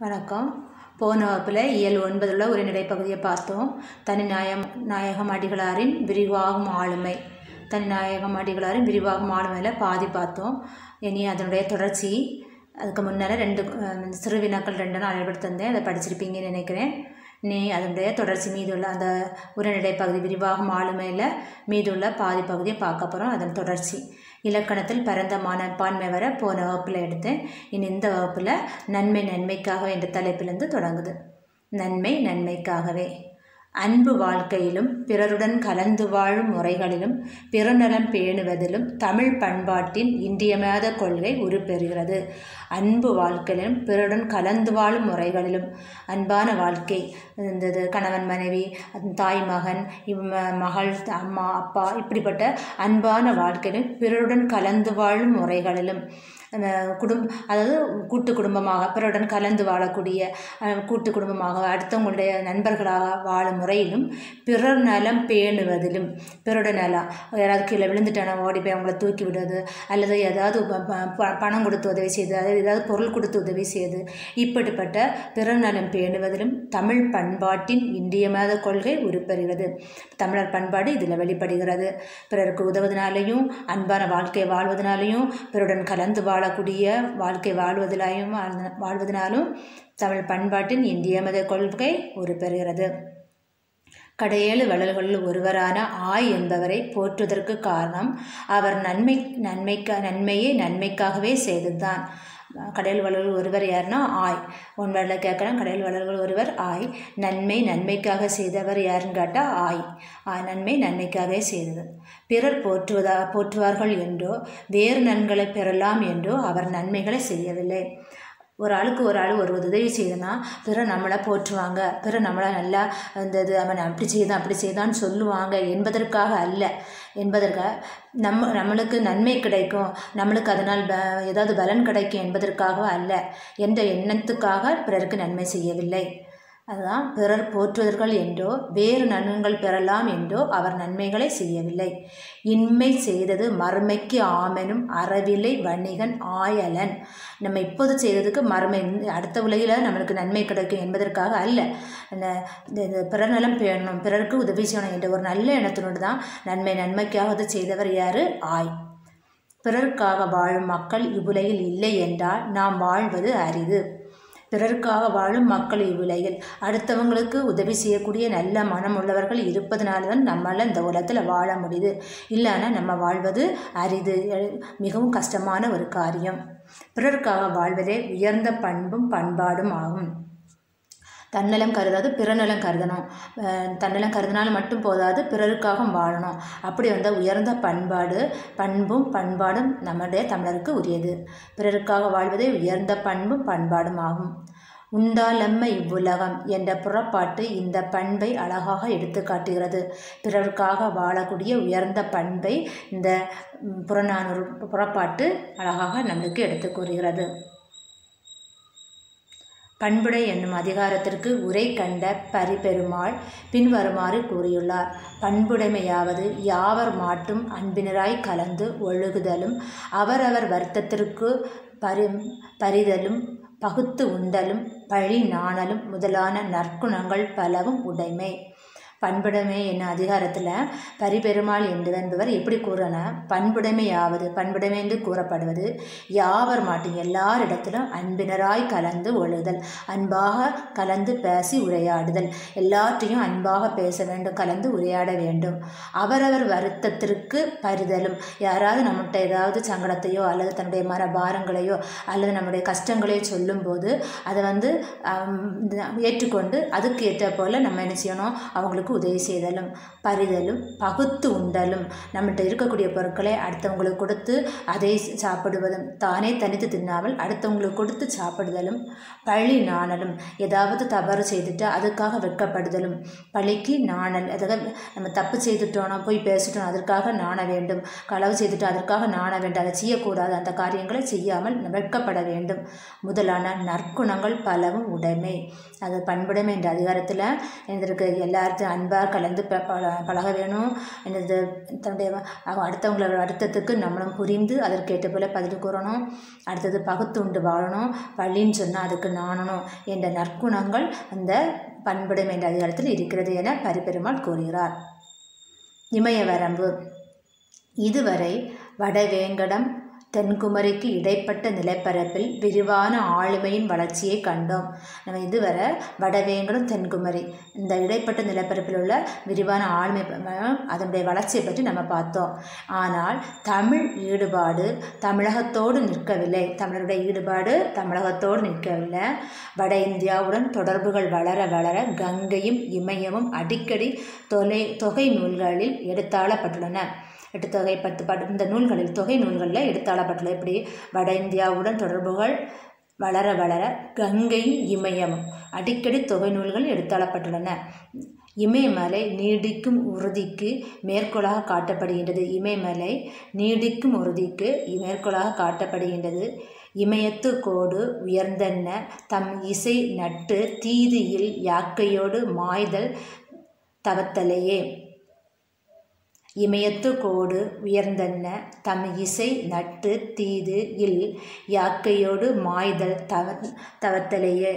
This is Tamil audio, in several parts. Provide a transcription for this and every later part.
வணக்கம் போன வகுப்பில் இயல் ஒன்பதில் ஒரு நடைப்பகுதியை பார்த்தோம் தனிநாயம் நாயகம் அடிகளாரின் விரிவாகும் ஆளுமை தனிநாயகம் அடிகளாரின் விரிவாகும் ஆளுமையில் பாதி பார்த்தோம் இனி அதனுடைய தொடர்ச்சி அதுக்கு முன்னால் ரெண்டு அஹ், சிறு வினாக்கள் ரெண்டு நான் எழுதி தந்தேன் அதை படிச்சிருப்பீங்கன்னு நினைக்கிறேன் நீ அதனுடைய தொடர்ச்சி மீதுள்ள அந்த உரைநடை பகுதி விரிவாகும் ஆளுமையில் மீதுள்ள பாதி பகுதியை பார்க்க போகிறோம் அதன் தொடர்ச்சி இலக்கணத்தில் பரந்த மனப்பான்மை வர போன வகுப்பில் எடுத்தேன் இனி இந்த வகுப்பில் நன்மை நன்மைக்காக என்ற தலைப்பிலிருந்து தொடங்குது நன்மை நன்மைக்காகவே அன்பு வாழ்க்கையிலும் பிறருடன் கலந்து வாழும் முறைகளிலும் பிறநலம் பேணுவதிலும் தமிழ் பண்பாட்டின் இன்றியமையாத கொள்கை உருப்பெறுகிறது அன்பு வாழ்க்கையிலும் பிறருடன் கலந்து வாழும் முறைகளிலும் அன்பான வாழ்க்கை இந்த இது கணவன் மனைவி தாய் மகன் இவ் ம- மகள் அம்மா அப்பா இப்படிப்பட்ட அன்பான வாழ்க்கையிலும் பிறருடன் கலந்து வாழும் முறைகளிலும் அந்த குடும் அதாவது கூட்டு குடும்பமாக பிறருடன் கலந்து வாழக்கூடிய அஹ், கூட்டு குடும்பமாக அடுத்தவங்களுடைய நண்பர்களாக வாழும் முறையிலும் பிறர் நலம் பேணுவதிலும் பிறருடைய நலம் யாராவது கீழே விழுந்துட்டானா ஓடி போய் அவங்கள தூக்கி விடுறது அல்லது ஏதாவது ப- ப- ப- பணம் கொடுத்து உதவி செய்து அதாவது ஏதாவது பொருள் கொடுத்து உதவி செய்து இப்படிப்பட்ட பிறர் நலம் பேணுவதிலும் தமிழ் பண்பாட்டின் இன்றியமையாத கொள்கை உருப்பெறுகிறது தமிழர் பண்பாடு இதில் வெளிப்படுகிறது பிறருக்கு உதவுவதனாலையும் அன்பான வாழ்க்கை வாழ்வதனாலையும் பிறருடன் கலந்து வாழக்கூடிய வாழ்க்கை வாழ்வதிலாயும் வாழ்ந்த- வாழ்வதனாலும் தமிழ் பண்பாட்டின் இன்றியமையாத கொள்கை உருப்பெறுகிறது கடையேழு வள்ளல்களில் ஒருவரான ஆய் என்பவரை போற்றுவதற்கு காரணம் அவர் நன்மை நன்மைக்கா நன்மையை நன்மைக்காகவே செய்ததுதான் கடையல் வள்ளல்கள் ஒருவர் யாருன்னா ஆய் உன் வரல கேட்கலாம் கடையல் வள்ளல்கள் ஒருவர் ஆய் நன்மை நன்மைக்காக செய்தவர் யாருன்னு கேட்டால் ஆய் ஆய் நன்மை நன்மைக்காகவே செய்தது பிறர் போற்றுவதா போற்றுவார்கள் என்றோ வேறு நன்களை பெறலாம் என்றோ அவர் நன்மைகளை செய்யவில்லை ஒரு ஆளுக்கு ஒரு ஆள் ஒரு உதவி செய்தனா பிறர் நம்மளை போற்றுவாங்க பிறர் நம்மளை நல்லா இந்த இது அவன் அப்படி செய்தான் அப்படி செய்தான்னு சொல்லுவாங்க என்பதற்காக அல்ல என்பதற்காக நம்ம நம்மளுக்கு நன்மை கிடைக்கும் நம்மளுக்கு அதனால் ப ஏதாவது பலன் கிடைக்கும் என்பதற்காக அல்ல என்ற எண்ணத்துக்காக பிறருக்கு நன்மை செய்யவில்லை அதுதான் பிறர் போற்றுவர்கள் என்றோ வேறு நன்மைகள் பெறலாம் என்றோ அவர் நன்மைகளை செய்யவில்லை இன்மை செய்தது மறுமைக்கு ஆமெனும் அறவில்லை வணிகன் ஆயலன் நம்ம இப்போது செய்ததுக்கு மறுமை அடுத்த உலகில் நம்மளுக்கு நன்மை கிடைக்கும் என்பதற்காக அல்ல இந்த இந்த- இந்த பிறர் நலம் பேணணும் பிறருக்கு உதவி செய்யணும் என்ற ஒரு நல்ல எண்ணத்தினோடு தான் நன்மை நன்மைக்காக செய்தவர் யாரு ஆய் பிறருக்காக வாழும் மக்கள் இவ்வுலகில் இல்லை என்றால் நாம் வாழ்வது அரிது பிறருக்காக வாழும் மக்கள் இவ்வுலகில் அடுத்தவங்களுக்கு உதவி செய்யக்கூடிய நல்ல மனம் உள்ளவர்கள் இருப்பதனால தான் நம்மளால் இந்த உலகத்தில் வாழ முடியுது இல்லைன்னா நம்ம வாழ்வது அரிது எ- மிகவும் கஷ்டமான ஒரு காரியம் பிறருக்காக வாழ்வதே உயர்ந்த பண்பும் பண்பாடும் ஆகும் தன்னலம் கருதாது பிறநலம் கருதணும் அஹ் தன்னலம் கருதினாலும் மட்டும் போதாது பிறருக்காகவும் வாழணும் அப்படி வந்த உயர்ந்த பண்பாடு பண்பும் பண்பாடும் நம்முடைய தமிழருக்கு உரியது பிறருக்காக வாழ்வதே உயர்ந்த பண்பும் பண்பாடும் ஆகும் உண்டாலம்ம இவ்வுலகம் என்ற புறப்பாட்டு இந்த பண்பை அழகாக எடுத்து காட்டுகிறது பிறருக்காக வாழக்கூடிய உயர்ந்த பண்பை இந்த ம், புறநானூறு புறப்பாட்டு அழகாக நம்மளுக்கு எடுத்து கூறுகிறது பண்புடை என்னும் அதிகாரத்திற்கு உரை கண்ட பரிபெருமாள் பின்வருமாறு கூறியுள்ளார் பண்புடைமையாவது யாவர் மாட்டும் அன்பினராய் கலந்து ஒழுகுதலும் அவரவர் வருத்தத்திற்கு பரி பரிதலும் பகுத்து உண்டலும் பழி நாணலும் முதலான நற்குணங்கள் பலவும் உடைமை பண்புடைமை என்னும் அதிகாரத்தில் பரிபெருமாள் என்று என்பவர் எப்படி கூறனா பண்புடைமையாவது பண்புடைமை என்று கூறப்படுவது யாவர் மாட்டும் எல்லாரிடத்திலும் அன்பினராய் கலந்து ஒழுதல் அன்பாக கலந்து பேசி உரையாடுதல் எல்லாற்றையும் அன்பாக பேச வேண்டும் கலந்து உரையாட வேண்டும் அவரவர் வருத்தத்திற்கு பரிதலும் யாராவது நம்மகிட்ட ஏதாவது சங்கடத்தையோ அல்லது தன்னுடைய மன பாரங்களையோ அல்லது நம்முடைய கஷ்டங்களையோ சொல்லும்போது அதை வந்து ஆம், ஏற்றுக்கொண்டு அதுக்கு ஏற்ற போல் நம்ம என்ன செய்யணும் அவங்களுக்கு உதவி செய்தலும் பரிதலும் பகுத்து உண்டலும் நம்மகிட்ட இருக்கக்கூடிய பொருட்களை அடுத்தவங்களுக்கு கொடுத்து அதை சாப்பிடுவதும் தானே தனித்து தின்னாமல் அடுத்தவங்களுக்கு கொடுத்து சாப்பிடுதலும் பழி நாணலும் ஏதாவது தவறு செய்துட்டு அதுக்காக வெட்கப்படுதலும் பழிக்கு நாணல் அதாவது நம்ம தப்பு செய்துட்டோம் போய் பேசிட்டோம் அதற்காக நாண வேண்டும் களவு செய்துட்டு அதற்காக நாண வேண்டும் அதை செய்யக்கூடாது அந்த காரியங்களை செய்யாமல் வெட்கப்பட வேண்டும் முதலான நற்குணங்கள் பலவும் உடைமை அது பண்புடைமை என்ற அதிகாரத்தில் இதற்கு எல்லாத்தையும் அன்பாக கலந்து ப பழ பழக வேணும் என்னது தன்னுடைய அவ- அடுத்தவங்களோட அடுத்ததுக்கு நம்மளும் புரிந்து அதற்கேற்ற போல பதில் கூறணும் அடுத்தது பகுத்துண்டு வாழணும் பள்ளின்னு சொன்னால் அதுக்கு நாணணும் என்ற நற்குணங்கள் அந்த பண்புடம் என்ற அதிகாரத்தில் இருக்கிறது என பரிபெருமாள் கூறுகிறார் இமயவரம்பு இதுவரை வடவேங்கடம் தென்குமரிக்கு இடைப்பட்ட நிலப்பரப்பில் விரிவான ஆளுமையின் வளர்ச்சியை கண்டோம் நம்ம இதுவரை வடவேங்கடம் தென்குமரி இந்த இடைப்பட்ட நிலப்பரப்பில் உள்ள விரிவான ஆளுமை ப- அதனுடைய வளர்ச்சியை பற்றி நம்ம பார்த்தோம் ஆனால் தமிழ் ஈடுபாடு தமிழகத்தோடு நிற்கவில்லை தமிழருடைய ஈடுபாடு தமிழகத்தோடு நிற்கவில்லை வட இந்தியாவுடன் தொடர்புகள் வளர வளர கங்கையும் இமயமும் அடிக்கடி தொலை தொகை நூல்களில் எடுத்தாளப்பட்டுள்ளன எட்டு தொகை பத்து பாட்டு இந்த நூல்களில் தொகை நூல்களில் எடுத்தாளப்பட்டுள்ளது இப்படி வட இந்தியாவுடன் தொடர்புகள் வளர வளர கங்கையும் இமயமும் அடிக்கடி தொகை நூல்கள் எடுத்தாளப்பட்டுள்ளன இமயமலை நீடிக்கும் உறுதிக்கு மேற்கோளாக காட்டப்படுகின்றது இமயமலை நீடிக்கும் உறுதிக்கு மேற்கோளாக காட்டப்படுகின்றது இமயத்து கோடு உயர்ந்தென்ன தம் இசை நட்டு தீதியில் யாக்கையோடு மாய்தல் தவத்தலையே இமயத்து கோடு உயர்ந்தன்ன தம் இசை நட்டு தீது இல் யாக்கையோடு மாய்தல் தவ தவத்தலையே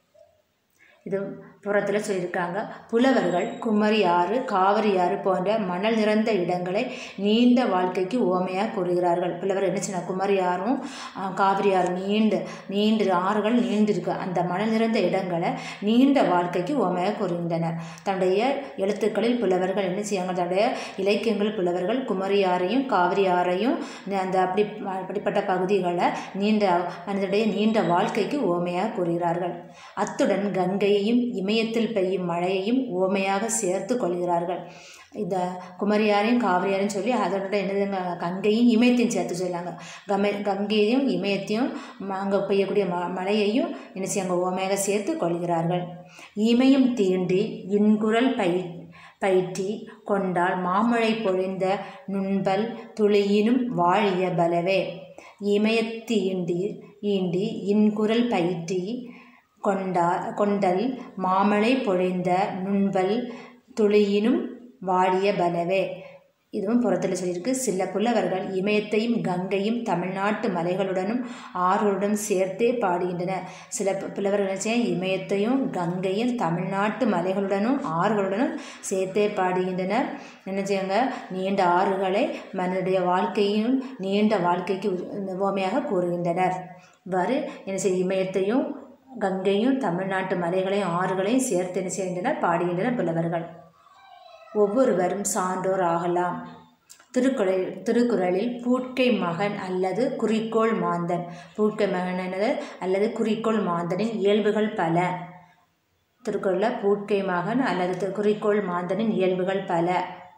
இது புறத்தில் சொல்லியிருக்காங்க புலவர்கள் குமரி ஆறு காவிரி ஆறு போன்ற மணல் நிறைந்த இடங்களை நீண்ட வாழ்க்கைக்கு ஓமையாக கூறுகிறார்கள் புலவர் என்ன சொன்னா குமரி ஆறும் ஆஹ், காவிரி ஆறு நீண்டு நீண்டு ஆறுகள் நீண்டிருக்கு அந்த மணல் நிறைந்த இடங்களை நீண்ட வாழ்க்கைக்கு ஓமையாக கூறுகின்றனர் தன்னுடைய எழுத்துக்களில் புலவர்கள் என்ன செய்யாங்க தன்னுடைய இலக்கியங்கள் புலவர்கள் குமரி ஆறையும் காவிரி ஆறையும் அந்த அப்படி அப்படிப்பட்ட பகுதிகளை நீண்ட மனிதனுடைய நீண்ட வாழ்க்கைக்கு ஓமையாக கூறுகிறார்கள் அத்துடன் கங்கையையும் இமயத்தில் பெய்யும் மழையையும் ஓமையாக சேர்த்து கொள்கிறார்கள் இந்த குமரியாரையும் காவிரியாரையும் சொல்லி அதோட என்னதுங்க கங்கையும் இமயத்தையும் சேர்த்து சொல்லாங்க கமை கங்கையையும் இமயத்தையும் அங்கே பெய்யக்கூடிய ம மழையையும் என்ன செய்யாங்க ஓமையாக சேர்த்து கொள்கிறார்கள் இமயம் தீண்டி இன்குரல் பை பயிற்றி கொண்டால் மாமழை பொழிந்த நுண்பல் துளியினும் வாழிய பலவே இமயத்து ஈண்டி ஈண்டி இன்குரல் பயிற்றி கொண்டா கொண்டல் மாமழை பொழிந்த நுண்பல் துளியினும் வாழிய பலவே இதுவும் புறத்தில் சொல்லியிருக்கு சில புலவர்கள் இமயத்தையும் கங்கையும் தமிழ்நாட்டு மலைகளுடனும் ஆறுகளுடன் சேர்த்தே பாடுகின்றனர் சில பு- புலவர்கள் என்ன செய்ய இமயத்தையும் கங்கையும் தமிழ்நாட்டு மலைகளுடனும் ஆறுகளுடனும் சேர்த்தே பாடுகின்றனர் என்ன செய்யுங்க நீண்ட ஆறுகளை மனிதனுடைய வாழ்க்கையும் நீண்ட வாழ்க்கைக்கு உ- உவமையாக கூறுகின்றனர் இவ்வாறு என்ன செய்ய இமயத்தையும் கங்கையும் தமிழ்நாட்டு மலைகளையும் ஆறுகளையும் சேர்த்து என்ன செய்கின்றனர் பாடுகின்றனர் புலவர்கள் ஒவ்வொருவரும் சான்றோர் ஆகலாம் திருக்குறள் திருக்குறளில் பூட்கை மகன் அல்லது குறிக்கோள் மாந்தன் பூட்கை மகன் என்னது அல்லது குறிக்கோள் மாந்தனின் இயல்புகள் பல திருக்குறளில் பூட்கை மகன் அல்லது தி- குறிக்கோள் மாந்தனின் இயல்புகள் பல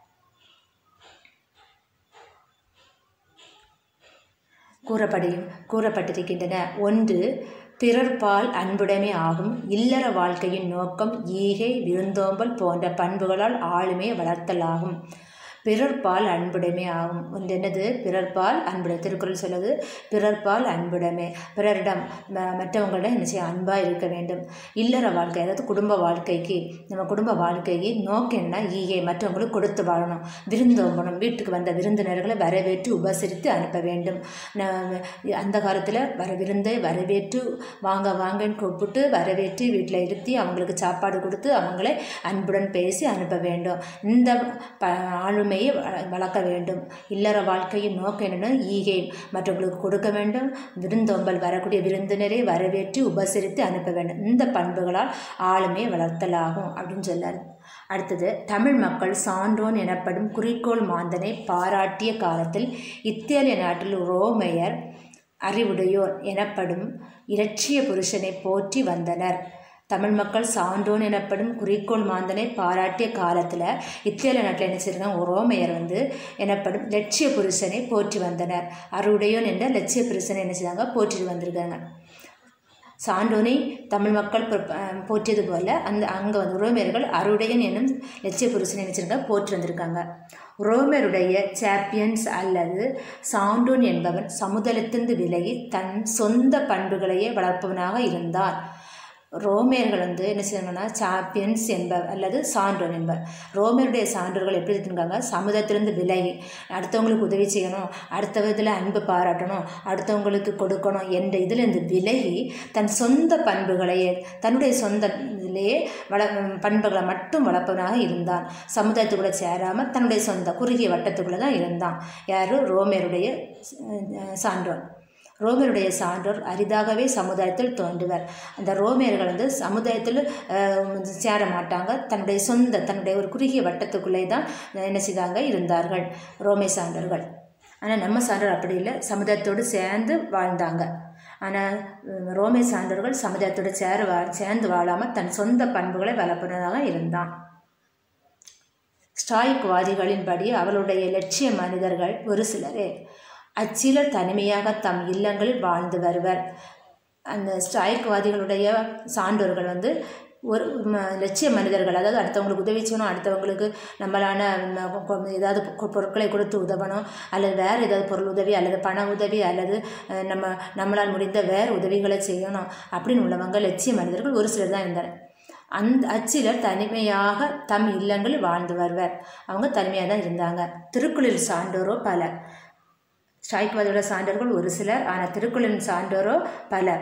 கூறப்படி கூறப்பட்டிருக்கின்றன ஒன்று பிறர்பால் அன்புடைமை ஆகும் இல்லற வாழ்க்கையின் நோக்கம் ஈகை விருந்தோம்பல் போன்ற பண்புகளால் ஆளுமையை வளர்த்தல் ஆகும் பிறர்பால் அன்புடைமை ஆகும் ஒன்று என்னது பிறர்பால் அன்புடை திருக்குறள் சொல்லுது பிறர்பால் அன்புடைமை பிறரிடம் ம- மற்றவங்களிடம் என்ன செய்ய அன்பாக இருக்க வேண்டும் இல்லற வாழ்க்கை அதாவது குடும்ப வாழ்க்கைக்கு நம்ம குடும்ப வாழ்க்கைக்கு நோக்கம் என்ன ஈகை மற்றவங்களுக்கு கொடுத்து வாழணும் விருந்தோம்பணும் வீட்டுக்கு வந்த விருந்தினர்களை வரவேற்று உபசரித்து அனுப்ப வேண்டும் ந- அந்த காலத்தில் வர விருந்தை வரவேற்று வாங்க வாங்கன்னு கூப்பிட்டு வரவேற்று வீட்டில் இருத்தி அவங்களுக்கு சாப்பாடு கொடுத்து அவங்களை அன்புடன் பேசி அனுப்ப வேண்டும் இந்த ப ஆளுமையை வள- வளர்க்க வேண்டும் இல்லற வாழ்க்கையின் நோக்கம் என்னென்னா ஈகை மற்றவங்களுக்கு கொடுக்க வேண்டும் விருந்தோம்பல் வரக்கூடிய விருந்தினரை வரவேற்று உபசரித்து அனுப்ப வேண்டும் இந்த பண்புகளால் ஆளுமையை வளர்த்தலாகும் அப்படின்னு சொல்லார் அடுத்தது தமிழ் மக்கள் சான்றோன் எனப்படும் குறிக்கோள் மாந்தனை பாராட்டிய காலத்தில் இத்தாலிய நாட்டில் ரோமையர் அறிவுடையோர் எனப்படும் இலட்சிய புருஷனை போற்றி வந்தனர் தமிழ் மக்கள் சான்றோன் எனப்படும் குறிக்கோள் மாந்தனை பாராட்டிய காலத்தில் இத்தாலிய நாட்டில் என்ன செய்றாங்க ஒரு ரோமையர் வந்து எனப்படும் லட்சிய புருஷனை போற்றி வந்தனர் அருடையோன் என்ற லட்சிய புருஷனை என்ன செய்றாங்க போற்றிட்டு வந்திருக்காங்க சான்றோனை தமிழ் மக்கள் பொ- அஹ் போற்றியது போல அந்த அங்கே வந்து ரோமியர்கள் அருடையன் என்னும் லட்சிய புருஷனை நினைச்சிருக்க போற்றி வந்திருக்காங்க ரோமருடைய சாம்பியன்ஸ் அல்லது சான்றோன் என்பவன் சமுதாயத்திலிருந்து விலகி தன் சொந்த பண்புகளையே வளர்ப்பவனாக இருந்தான் ரோமியர்கள் வந்து என்ன செய்வாங்கன்னா சாம்பியன்ஸ் என்பர் அல்லது சான்றோன் என்பர் ரோமியருடைய சான்றோர்கள் எப்படி இருக்காங்க சமுதாயத்திலிருந்து விலகி அடுத்தவங்களுக்கு உதவி செய்யணும் அடுத்த விதத்தில் அன்பு பாராட்டணும் அடுத்தவங்களுக்கு கொடுக்கணும் என்ற இதிலிருந்து விலகி தன் சொந்த பண்புகளையே தன்னுடைய சொந்த இதிலேயே வள பண்புகளை மட்டும் வளர்ப்பவனாக இருந்தான் சமுதாயத்துக்குள்ளே சேராமல் தன்னுடைய சொந்த குறுகிய வட்டத்துக்குள்ளே தான் இருந்தான் யார் ரோமியருடைய அஹ், சான்றோன் ரோமியருடைய சான்றோர் அரிதாகவே சமுதாயத்தில் தோன்றுவர் அந்த ரோமியர்கள் வந்து சமுதாயத்தில் அஹ், சேர மாட்டாங்க தன்னுடைய சொந்த தன்னுடைய ஒரு குறுகிய வட்டத்துக்குள்ளே தான் என்ன செய்தாங்க இருந்தார்கள் ரோமிய சான்றோர்கள் ஆனால் நம்ம சான்றோர் அப்படி இல்லை சமுதாயத்தோடு சேர்ந்து வாழ்ந்தாங்க ஆனால் உம், ரோமிய சான்றோர்கள் சமுதாயத்தோடு சேர வா சேர்ந்து வாழாமல் தன் சொந்த பண்புகளை வளர்ப்பதாக இருந்தான் ஸ்டாய்க்வாதிகளின்படி அவளுடைய லட்சிய மனிதர்கள் ஒரு சிலரே அச்சிலர் தனிமையாக தம் இல்லங்களில் வாழ்ந்து வருவர் அந்த ஸ்டாய்க்வாதிகளுடைய சான்றோர்கள் வந்து ஒரு ம- லட்சிய மனிதர்கள் அதாவது அடுத்தவங்களுக்கு உதவி செய்யணும் அடுத்தவங்களுக்கு நம்மளான ம, கொ- ஏதாவது பொ- பொருட்களை கொடுத்து உதவணும் அல்லது வேறு ஏதாவது பொருள் உதவி அல்லது பண உதவி அல்லது அஹ், நம்ம நம்மளால் முடிந்த வேறு உதவிகளை செய்யணும் அப்படின்னு உள்ளவங்க லட்சிய மனிதர்கள் ஒரு சிலர் தான் இருந்தனர் அந்த அச்சிலர் தனிமையாக தம் இல்லங்களில் வாழ்ந்து வருவர் அவங்க தனிமையாக தான் இருந்தாங்க திருக்குளிர் சான்றோரோ பலர் ஸ்டாய்க்வாதியோட சான்றோர்கள் ஒரு சிலர் ஆனால் திருக்குறளின் சான்றோரோ பலர்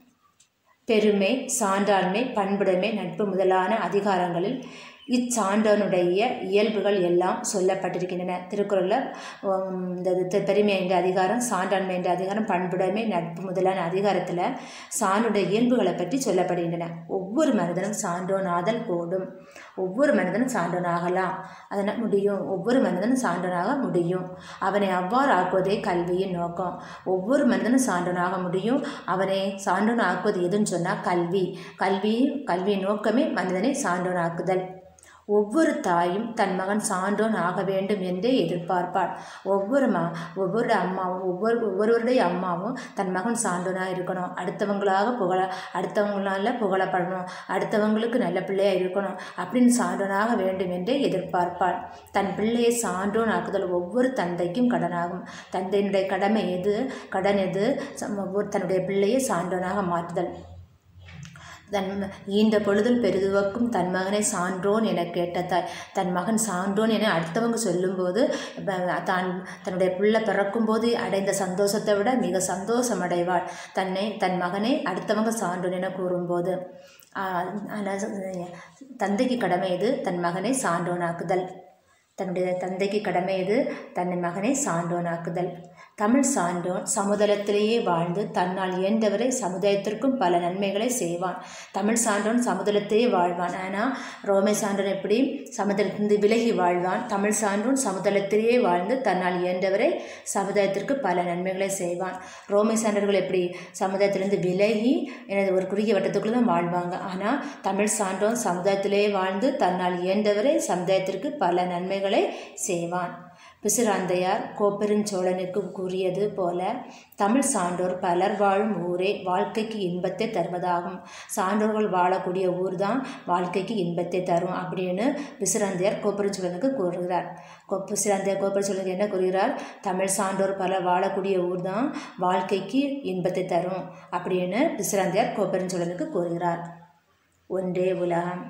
பெருமை சான்றாண்மை பண்புடைமை நட்பு முதலான அதிகாரங்களில் இச்சான்றனுடைய இயல்புகள் எல்லாம் சொல்லப்பட்டிருக்கின்றன திருக்குறளில் உம், இந்த இது பெருமை என்ற அதிகாரம் சான்றாண்மை என்ற அதிகாரம் பண்புடைமை நட்பு முதலான அதிகாரத்தில் சான்றுடைய இயல்புகளை பற்றி சொல்லப்படுகின்றன ஒவ்வொரு மனிதனும் சான்றோனாதல் கூடும் ஒவ்வொரு மனிதனும் சான்றோனாகலாம் அதனால் முடியும் ஒவ்வொரு மனிதனும் சான்றோனாக முடியும் அவனை அவ்வாறு ஆக்குவதே கல்வியின் நோக்கம் ஒவ்வொரு மனிதனும் சான்றோனாக முடியும் அவனை சான்றோன் ஆக்குவது எதுன்னு சொன்னால் கல்வி கல்வி கல்வியின் நோக்கமே மனிதனை சான்றோனாக்குதல் ஒவ்வொரு தாயும் தன் மகன் சான்றோன் ஆக வேண்டும் என்றே எதிர்பார்ப்பாள் ஒவ்வொரு மா ஒவ்வொரு அம்மாவும் ஒவ்வொரு ஒவ்வொருவருடைய அம்மாவும் தன் மகன் சான்றோனாக இருக்கணும் அடுத்தவங்களாக புகழ அடுத்தவங்களால புகழப்படணும் அடுத்தவங்களுக்கு நல்ல பிள்ளையாக இருக்கணும் அப்படின்னு சான்றோனாக வேண்டும் என்றே எதிர்பார்ப்பாள் தன் பிள்ளையை சான்றோன் ஆக்குதல் ஒவ்வொரு தந்தைக்கும் கடனாகும் தந்தையினுடைய கடமை எது கடன் எது சம்- ஒவ்வொரு தன்னுடைய பிள்ளையை சான்றோனாக மாற்றுதல் தன் ஈன்ற பொழுதில் பெரிதுவக்கும் தன் மகனை சான்றோன் என கேட்ட தாய் தன் மகன் சான்றோன் என அடுத்தவங்க சொல்லும்போது ப- தான் தன்னுடைய பிள்ளை பிறக்கும்போது அடைந்த சந்தோஷத்தை விட மிக சந்தோஷம் அடைவாள் தன்னை தன் மகனை அடுத்தவங்க சான்றோன் என கூறும்போது ஆஹ் ஆனால் தந்தைக்கு கடமை இது தன் மகனை சான்றோனாக்குதல் தன்னுடைய தந்தைக்கு கடமை இது தன் மகனை சான்றோனாக்குதல் தமிழ் சான்றோன் சமுதாயத்திலேயே வாழ்ந்து தன்னால் இயன்றவரை சமுதாயத்திற்கும் பல நன்மைகளை செய்வான் தமிழ் சான்றோன் சமுதாயத்திலேயே வாழ்வான் ஆனால் ரோமை சான்றோன் எப்படி சமுதாயத்திலிருந்து விலகி வாழ்வான் தமிழ் சான்றோன் சமுதாயத்திலேயே வாழ்ந்து தன்னால் இயன்றவரை சமுதாயத்திற்கு பல நன்மைகளை செய்வான் ரோமை சான்றோர்கள் எப்படி சமுதாயத்திலிருந்து விலகி எனது ஒரு குறுகிய வட்டத்துக்குள்ளே தான் வாழ்வாங்க ஆனால் தமிழ் சான்றோன் சமுதாயத்திலேயே வாழ்ந்து தன்னால் இயன்றவரை சமுதாயத்திற்கு பல நன்மைகளை செய்வான் பிசிராந்தையார் கோப்பெருஞ்சோழனுக்கு கூறியது போல தமிழ் சான்றோர் பலர் வாழும் ஊரே வாழ்க்கைக்கு இன்பத்தை தருவதாகும் சான்றோர்கள் வாழக்கூடிய ஊர் தான் வாழ்க்கைக்கு இன்பத்தை தரும் அப்படின்னு பிசிராந்தையார் கோப்பெருஞ்சோழனுக்கு கூறுகிறார் கோ பிசிராந்தையார் கோப்பெருஞ்சோழனுக்கு என்ன கூறுகிறார் தமிழ் சான்றோர் பலர் வாழக்கூடிய ஊர் தான் வாழ்க்கைக்கு இன்பத்தை தரும் அப்படின்னு பிசிராந்தையார் கோப்பெருஞ்சோழனுக்கு கூறுகிறார் ஒன்றே உலகம்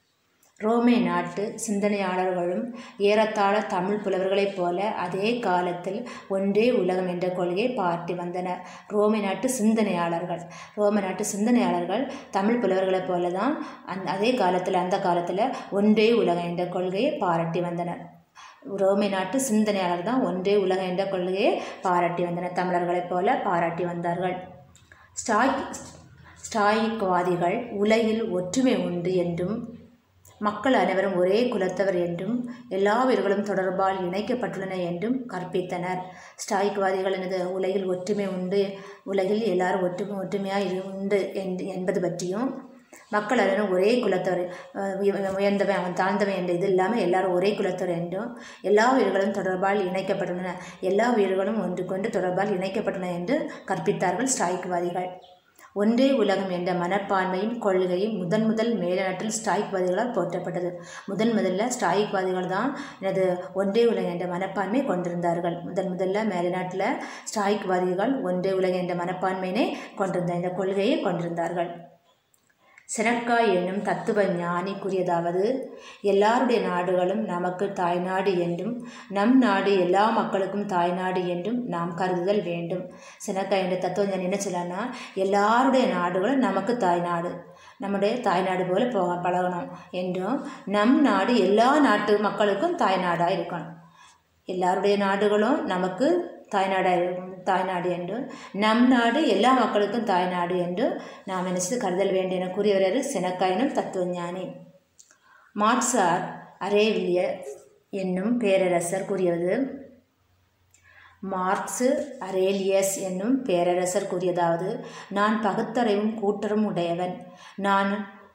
ரோமை நாட்டு சிந்தனையாளர்களும் ஏறத்தாழ தமிழ் புலவர்களைப் போல அதே காலத்தில் ஒன்றே உலகம் என்ற கொள்கையை பாட்டி வந்தனர் ரோமை நாட்டு சிந்தனையாளர்கள் ரோமை நாட்டு சிந்தனையாளர்கள் தமிழ் புலவர்களைப் போல தான் அந் அதே காலத்தில் அந்த காலத்தில் ஒன்றே உலகம் என்ற கொள்கையை பாராட்டி வந்தனர் ரோமை நாட்டு சிந்தனையாளர் தான் ஒன்றே உலகம் என்ற கொள்கையை பாராட்டி வந்தனர் தமிழர்களைப் போல பாராட்டி வந்தார்கள் ஸ்டாய் ஸ்டாயிக்வாதிகள் உலகில் ஒற்றுமை உண்டு என்றும் மக்கள் அனைவரும் ஒரே குலத்தவர் என்றும் எல்லா உயிர்களும் தொடர்பால் இணைக்கப்பட்டுள்ளன என்றும் கற்பித்தனர் ஸ்டாயிக்வாதிகள் எனது உலகில் ஒற்றுமை உண்டு உலகில் எல்லாரும் ஒற்றுமை ஒற்றுமையாக இரு உண்டு என்று என்பது பற்றியும் மக்கள் அனைவரும் ஒரே குலத்தவர் அஹ் உய- உயர்ந்தவன் அவன் தாழ்ந்தவன் என்ற இது இல்லாமல் எல்லாரும் ஒரே குலத்தவர் என்றும் எல்லா உயிர்களும் தொடர்பால் இணைக்கப்பட்டுள்ளன எல்லா உயிர்களும் ஒன்றுக்கொண்டு தொடர்பால் இணைக்கப்பட்டுள்ளன என்று கற்பித்தார்கள் ஸ்டாயிக்வாதிகள் ஒன்றே உலகம் என்ற மனப்பான்மையின் கொள்கையும் முதன் முதல் மேல்நாட்டில் ஸ்டாயிக்வாதிகளால் போற்றப்பட்டது முதன் முதல்ல ஸ்டாயிக்வாதிகள் தான் எனது ஒன்றே உலகம் என்ற மனப்பான்மை கொண்டிருந்தார்கள் முதன் முதல்ல மேல்நாட்டில் ஸ்டாயிக்வாதிகள் ஒன்றே உலகம் என்ற மனப்பான்மையினை கொண்டிருந்த இந்த கொள்கையை கொண்டிருந்தார்கள் செனக்காய் என்னும் தத்துவ ஞானி கூறியதாவது எல்லாருடைய நாடுகளும் நமக்கு தாய்நாடு என்றும் நம் நாடு எல்லா மக்களுக்கும் தாய்நாடு என்றும் நாம் கருதுதல் வேண்டும் செனக்காய் என்ற தத்துவ ஞானி என்ன சொல்லலாம்னா எல்லாருடைய நாடுகளும் நமக்கு தாய்நாடு நம்முடைய தாய்நாடு போல போக பழகணும் என்றும் நம் நாடு எல்லா நாட்டு மக்களுக்கும் தாய்நாடாக இருக்கணும் எல்லாருடைய நாடுகளும் நமக்கு தாய்நாடாக தாய்நாடு என்றும் நம் நாடு எல்லா மக்களுக்கும் தாய்நாடு என்று நாம் நினைச்சு கருதல் வேண்டும் என கூறியவர் செனக்காயினும் தத்துவஞானி மார்க்சார் அரேவிலிய என்னும் பேரரசர் கூறியது மார்க்சு அரேலியஸ் என்னும் பேரரசர் கூறியதாவது நான் பகுத்தறிவும் கூட்டரும் உடையவன் நான்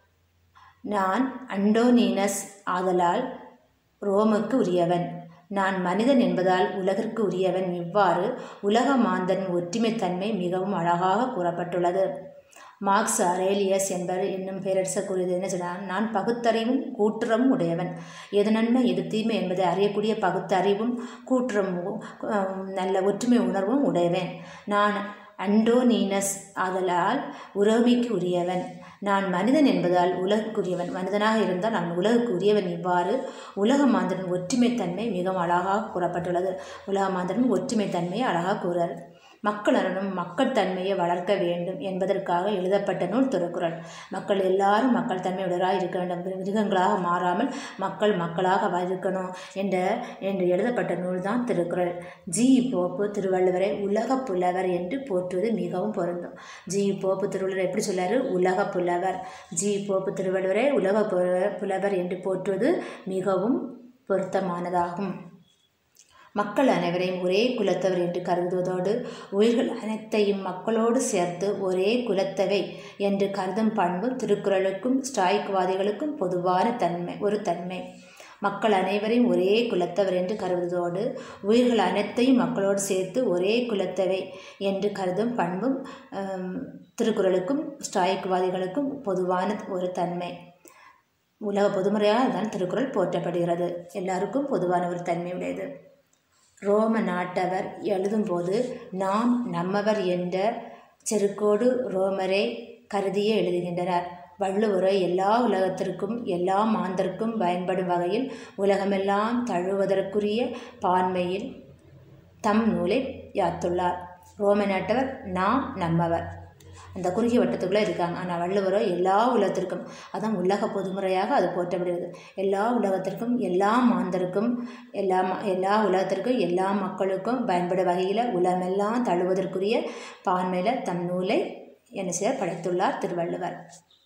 நான் அண்டோனீனஸ் ஆதலால் ரோமுக்கு உரியவன் நான் மனிதன் என்பதால் உலகிற்கு உரியவன் இவ்வாறு உலக மாந்தன் ஒற்றுமைத்தன்மை மிகவும் அழகாக கூறப்பட்டுள்ளது மார்க்ஸ் அரேலியஸ் என்பவர் என்னும் பேரரசர் கூறியது என்ன சொன்னார் நான் பகுத்தறிவும் கூட்டுறவும் உடையவன் எது நன்மை எது தீமை என்பதை அறியக்கூடிய பகுத்தறிவும் கூட்டுறவும் நல்ல ஒற்றுமை உணர்வும் உடையவன் நான் அண்டோனீனஸ் ஆதலால் உறவிக்கு உரியவன் நான் மனிதன் என்பதால் உலகுக்குரியவன் மனிதனாக இருந்தால் நான் உலகுக்கு உரியவன் இவ்வாறு உலக மாந்தரின் ஒற்றுமைத்தன்மை மிகவும் அழகாக கூறப்பட்டுள்ளது உலக மாந்தரின் ஒற்றுமைத்தன்மையை அழகாக கூறார் மக்களுடனும் மக்கள் தன்மையை வளர்க்க வேண்டும் என்பதற்காக எழுதப்பட்ட நூல் திருக்குறள் மக்கள் எல்லாரும் மக்கள் தன்மையுடராக இருக்க வேண்டும் மிருகங்களாக மாறாமல் மக்கள் மக்களாக இருக்கணும் என்ற என்று எழுதப்பட்ட நூல் தான் திருக்குறள் ஜி போப்பு திருவள்ளுவரை உலக புலவர் என்று போற்றுவது மிகவும் பொருந்தும் ஜி போப்பு திருவள்ளுவர் எப்படி சொல்லாரு உலக புலவர் ஜி போப்பு திருவள்ளுவரை உலக புலவர் என்று போற்றுவது மிகவும் பொருத்தமானதாகும் மக்கள் அனைவரையும் ஒரே குலத்தவர் என்று கருதுவதோடு உயிர்கள் அனைத்தையும் மக்களோடு சேர்த்து ஒரே குலத்தவை என்று கருதும் பண்பு திருக்குறளுக்கும் ஸ்டாய்க்வாதிகளுக்கும் பொதுவான தன்மை ஒரு தன்மை மக்கள் அனைவரையும் ஒரே குலத்தவர் என்று கருதுவதோடு உயிர்கள் அனைத்தையும் மக்களோடு சேர்த்து ஒரே குலத்தவை என்று கருதும் பண்பும் திருக்குறளுக்கும் ஸ்டாய்க்வாதிகளுக்கும் பொதுவான ஒரு தன்மை உலக பொதுமுறையாக தான் திருக்குறள் போற்றப்படுகிறது எல்லாருக்கும் பொதுவான ஒரு தன்மை உடையது ரோம நாட்டவர் எழுதும்போது நாம் நம்மவர் என்ற செருக்கோடு ரோமரை கருதியே எழுதுகின்றனர் வள்ளுவரை எல்லா உலகத்திற்கும் எல்லா மாந்தர்க்கும் பயன்படும் வகையில் உலகமெல்லாம் தழுவதற்குரிய பான்மையில் தம் நூலை யாத்துள்ளார் ரோம நாட்டவர் நாம் நம்மவர் அந்த குறுகிய வட்டத்துக்குள்ளே இருக்காங்க ஆனால் வள்ளுவரோ எல்லா உலகத்திற்கும் அதான் உலக பொதுமுறையாக அது போற்றப்படுகிறது எல்லா உலகத்திற்கும் எல்லா மாந்தருக்கும் எல்லா எல்லா உலகத்திற்கும் எல்லா மக்களுக்கும் பயன்படும் வகையில் உலகமெல்லாம் தழுவதற்குரிய பான்மையில் தம் நூலை என்ன செய்ய படைத்துள்ளார் திருவள்ளுவர்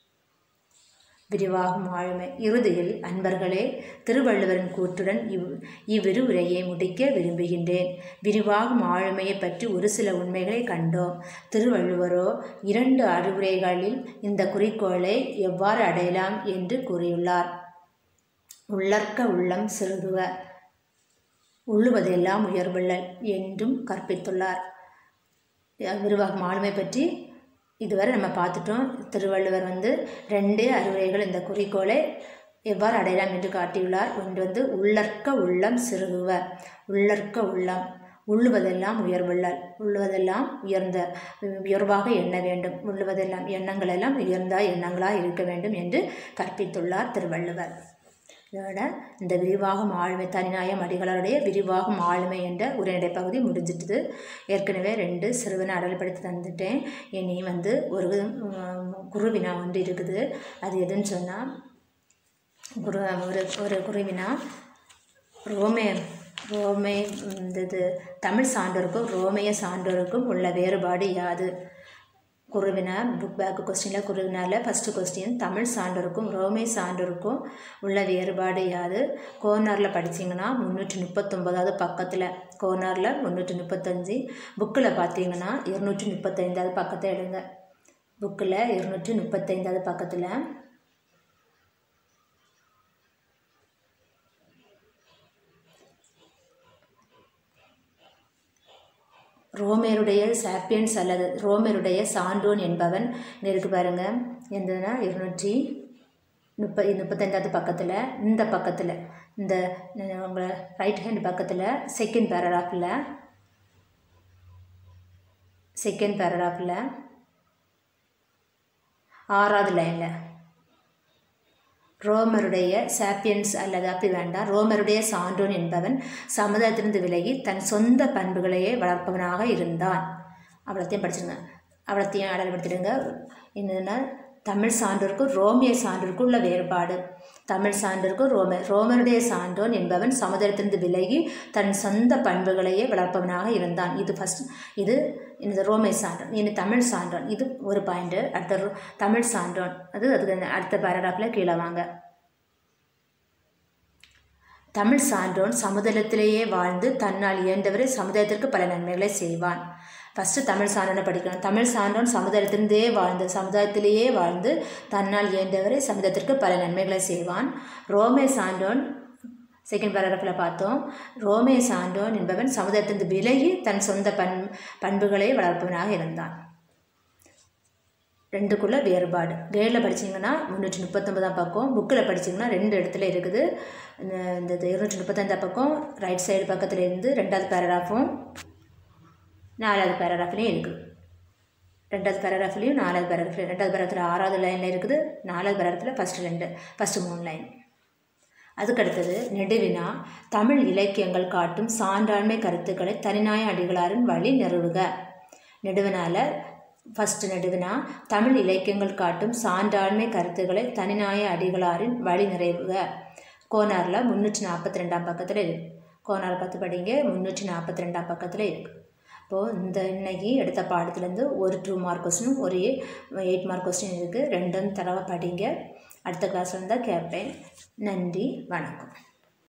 விரிவாகும் ஆளுமை இறுதியில் அன்பர்களே திருவள்ளுவரின் கூற்றுடன் இவ் இவ்விரிவுரையை முடிக்க விரும்புகின்றேன் விரிவாகும் ஆளுமையை பற்றி ஒரு சில உண்மைகளை கண்டோம் திருவள்ளுவரோ இரண்டு அறிவுரைகளில் இந்த குறிக்கோளை எவ்வாறு அடையலாம் என்று கூறியுள்ளார் உள்ளற்க உள்ளம் செலுதுவ உள்ளுவதெல்லாம் உயர்வுள்ளல் என்றும் கற்பித்துள்ளார் விரிவாகும் ஆளுமை பற்றி இதுவரை நம்ம பார்த்துட்டோம் திருவள்ளுவர் வந்து ரெண்டே அறிவுரைகள் இந்த குறிக்கோளை எவ்வாறு அடையலாம் என்று காட்டியுள்ளார் ஒன்று வந்து உள்ளற்க உள்ளம் சிறுகுவ உள்ளற்க உள்ளம் உள்ளுவதெல்லாம் உயர்வுள்ளல் உள்ளுவதெல்லாம் உயர்ந்த உயர்வாக எண்ண வேண்டும் உள்ளுவதெல்லாம் எண்ணங்கள் எல்லாம் உயர்ந்த எண்ணங்களாக இருக்க வேண்டும் என்று கற்பித்துள்ளார் திருவள்ளுவர் இதோட இந்த விரிவாகும் ஆளுமை தனிநாயம் அடிகளாருடைய விரிவாகும் ஆளுமை என்ற உரைநடை பகுதி முடிஞ்சிட்டுது ஏற்கனவே ரெண்டு சிறுவனை அடல்படுத்தி தந்துட்டேன் இனி வந்து ஒரு குருவினா ஒன்று இருக்குது அது எதுன்னு சொன்னால் குரு ஒரு ஒரு குருவினா ரோமே ரோமே இந்த இது தமிழ் சான்றோருக்கும் ரோமைய சான்றோருக்கும் உள்ள வேறுபாடு யாது குருவினா புக் பேக் கொஸ்டினில் குருவினால ஃபஸ்ட்டு கொஸ்டின் தமிழ் சான்றோருக்கும் ரோமை சான்றோருக்கும் உள்ள வேறுபாடு யாது கோனாரில் படிச்சிங்கன்னா முந்நூற்றி முப்பத்தொம்போதாவது பக்கத்தில் கோனாரில் முந்நூற்றி முப்பத்தஞ்சு புக்கில் பார்த்தீங்கன்னா இருநூற்றி முப்பத்தைந்தாவது பக்கத்தை எடுங்க புக்கில் இருநூற்றி முப்பத்தைந்தாவது பக்கத்தில் ரோமேருடைய சாப்பியன்ஸ் அல்லது ரோமேருடைய சான்றோன் என்பவன் இங்கே இருக்கு பாருங்க எந்ததுன்னா இருநூற்றி முப்ப முப்பத்தஞ்சாவது பக்கத்தில் இந்த பக்கத்தில் இந்த உங்களை ரைட் ஹேண்ட் பக்கத்தில் செகண்ட் பேராகிராஃபில் செகண்ட் பேராகிராஃபில் ஆறாவது லைனில் ரோமருடைய சாப்பியன்ஸ் அல்லது அப்படி வேண்டாம் ரோமருடைய சான்றோன் என்பவன் சமுதாயத்திலிருந்து விலகி தன் சொந்த பண்புகளையே வளர்ப்பவனாக இருந்தான் அவ்வளோத்தையும் படிச்சுங்க அவ்வளோத்தையும் அடையாளப்படுத்திடுங்க என்னதுன்னா தமிழ் சான்றோருக்கும் ரோமிய சான்றோருக்கும் உள்ள வேறுபாடு தமிழ் சான்றோருக்கும் ரோம ரோமருடைய சான்றோன் என்பவன் சமுதாயத்திலிருந்து விலகி தன் சொந்த பண்புகளையே வளர்ப்பவனாக இருந்தான் இது ஃபஸ்ட் இது இந்த ரோமிய சான்றோன் இனி தமிழ் சான்றோன் இது ஒரு பாயிண்ட்டு அடுத்த ரோ- தமிழ் சான்றோன் அது அதுக்கு அடுத்த பேராகிராஃபில் கீழே வாங்க தமிழ் சான்றோன் சமுதாயத்திலேயே வாழ்ந்து தன்னால் இயன்றவரை சமுதாயத்திற்கு பல நன்மைகளை செய்வான் ஃபஸ்ட்டு தமிழ் சான்றோனை படிக்கணும் தமிழ் சான்றோன் சமுதாயத்திலிருந்தே வாழ்ந்து சமுதாயத்திலேயே வாழ்ந்து தன்னால் இயன்றவரை சமுதாயத்திற்கு பல நன்மைகளை செய்வான் ரோமே சான்றோன் செகண்ட் பேராகிராஃபில் பார்த்தோம் ரோமே சான்றோன் என்பவன் சமுதாயத்திலிருந்து விலகி தன் சொந்த பண் பண்புகளை வளர்ப்பவனாக இருந்தான் ரெண்டுக்குள்ள வேறுபாடு கேடில் படிச்சீங்கன்னா முந்நூற்றி முப்பத்தொன்பதாம் பக்கம் புக்கில் படிச்சீங்கன்னா ரெண்டு இடத்துல இருக்குது இந்த இந்த இருநூற்றி முப்பத்தஞ்சாம் பக்கம் ரைட் சைடு பக்கத்தில் இருந்து ரெண்டாவது பேராகிராஃபும் நாலாவது பேராகிராஃப்லேயும் இருக்குது ரெண்டாவது பேராகிராஃப்லேயும் நாலாவது பேராகிராஃப்லையும் ரெண்டாவது பேராகிராஃபில் ஆறாவது லைனில் இருக்குது நாலாவது பேராகிராஃபில் ஃபஸ்ட்டு ரெண்டு ஃபஸ்ட்டு மூணு லைன் அதுக்கடுத்தது நெடுவினா தமிழ் இலக்கியங்கள் காட்டும் சான்றாண்மை கருத்துக்களை தனிநாய அடிகளாரின் வழி நிறுவுக நெடுவினால ஃபஸ்ட்டு நெடுவினா தமிழ் இலக்கியங்கள் காட்டும் சான்றாண்மை கருத்துக்களை தனிநாய அடிகளாரின் வழி நிறைவுக கோனாரில் முந்நூற்றி நாற்பத்தி ரெண்டாம் பக்கத்தில் இருக்கு கோனார் பார்த்து படிங்க முந்நூற்றி நாற்பத்தி ரெண்டாம் பக்கத்தில் இருக்குது இப்போது இந்த இன்னைக்கு எடுத்த பாடத்துலேருந்து ஒரு டூ மார்க் கொஸ்டினும் ஒரு எயிட் மார்க் கொஸ்டின் இருக்குது ரெண்டும் தடவை படிங்க அடுத்த கிளாஸ் வந்தால் கேட்பேன் நன்றி வணக்கம்